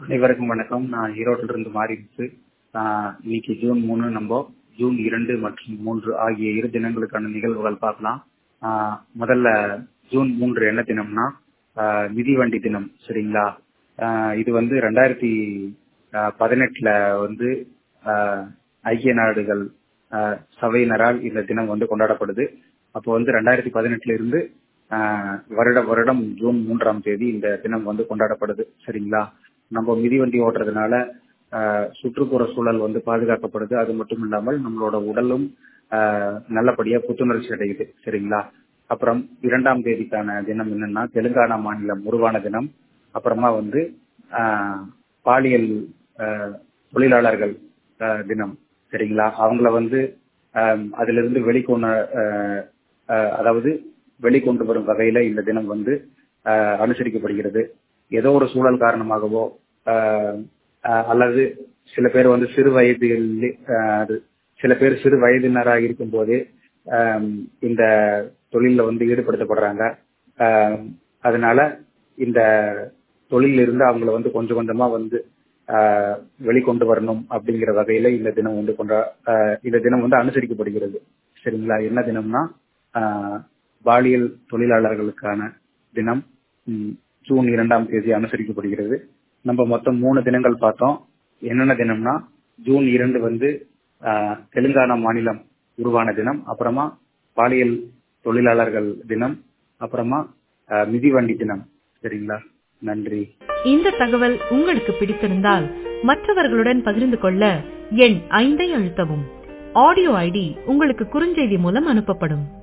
அனைவருக்கும் வணக்கம் நான் ஈரோட்டில இருந்து மாறிடுச்சு இன்னைக்கு ஜூன் மூணு நம்ம ஜூன் இரண்டு மற்றும் மூன்று ஆகிய இரு தினங்களுக்கான நிகழ்வுகள் பார்க்கலாம் ஆஹ் முதல்ல ஜூன் மூன்று என்ன தினம்னா ஆஹ் மிதிவண்டி தினம் சரிங்களா ஆஹ் இது வந்து ரெண்டாயிரத்தி ஆஹ் பதினெட்டுல வந்து ஆஹ் ஐக்கிய நாடுகள் ஆஹ் சபையினரால் இந்த தினம் வந்து கொண்டாடப்படுது அப்போ வந்து ரெண்டாயிரத்தி பதினெட்டுல இருந்து ஆஹ் வருட வருடம் ஜூன் மூன்றாம் தேதி இந்த தினம் வந்து கொண்டாடப்படுது சரிங்களா நம்ம மிதிவண்டி ஓட்டுறதுனால ஆஹ் சுற்றுப்புற சூழல் வந்து பாதுகாக்கப்படுது அது மட்டும் இல்லாமல் நம்மளோட உடலும் ஆஹ் நல்லபடியா புத்துணர்ச்சி அடையுது சரிங்களா அப்புறம் இரண்டாம் தேதிக்கான தினம் என்னன்னா தெலுங்கானா மாநிலம் உருவான தினம் அப்புறமா வந்து ஆஹ் பாலியல் ஆஹ் தொழிலாளர்கள் ஆஹ் தினம் சரிங்களா அவங்கள வந்து ஆஹ் அதிலிருந்து வெளிக்கொண ஆஹ் ஆஹ் அதாவது வெளிக்கொண்டு வரும் வகையில இந்த தினம் வந்து ஆஹ் அனுசரிக்கப்படுகிறது ஏதோ ஒரு சூழல் காரணமாகவோ ஆஹ் ஆஹ் அல்லது சில பேர் வந்து சிறு வயதில் ஆஹ் சில பேர் சிறு வயதினராக இருக்கும் போதே ஆஹ் இந்த தொழில வந்து ஈடுபடுத்தப்படுறாங்க ஆஹ் அதனால இந்த தொழில இருந்து அவங்கள வந்து கொஞ்சம் கொஞ்சமா வந்து ஆஹ் வெளிக்கொண்டு வரணும் அப்படிங்கிற வகையில இந்த தினம் வந்து கொண்டா ஆஹ் இந்த தினம் வந்து அனுசரிக்கப்படுகிறது சரிங்களா என்ன தினம்னா ஆஹ் பாலியல் தொழிலாளர்களுக்கான தினம் ம், ஜூன் இரண்டாம் தேதி அனுசரிக்கப்படுகிறது நம்ம மொத்தம் மூணு தினங்கள் பார்த்தோம் என்னென்ன தினம்னா ஜூன் இரண்டு வந்து ஆஹ், தெலுங்கானா மாநிலம் உருவான தினம் அப்புறமா பாலியல் தொழிலாளர்கள் தினம் அப்புறமா ஆஹ், மிதிவண்டி தினம் சரிங்களா நன்றி இந்த தகவல் உங்களுக்கு பிடித்திருந்தால் மற்றவர்களுடன் பகிர்ந்து கொள்ள எண் ஐந்தை அழுத்தவும் ஆடியோ ஐடி உங்களுக்கு குறுஞ்செய்தி மூலம் அனுப்பப்படும்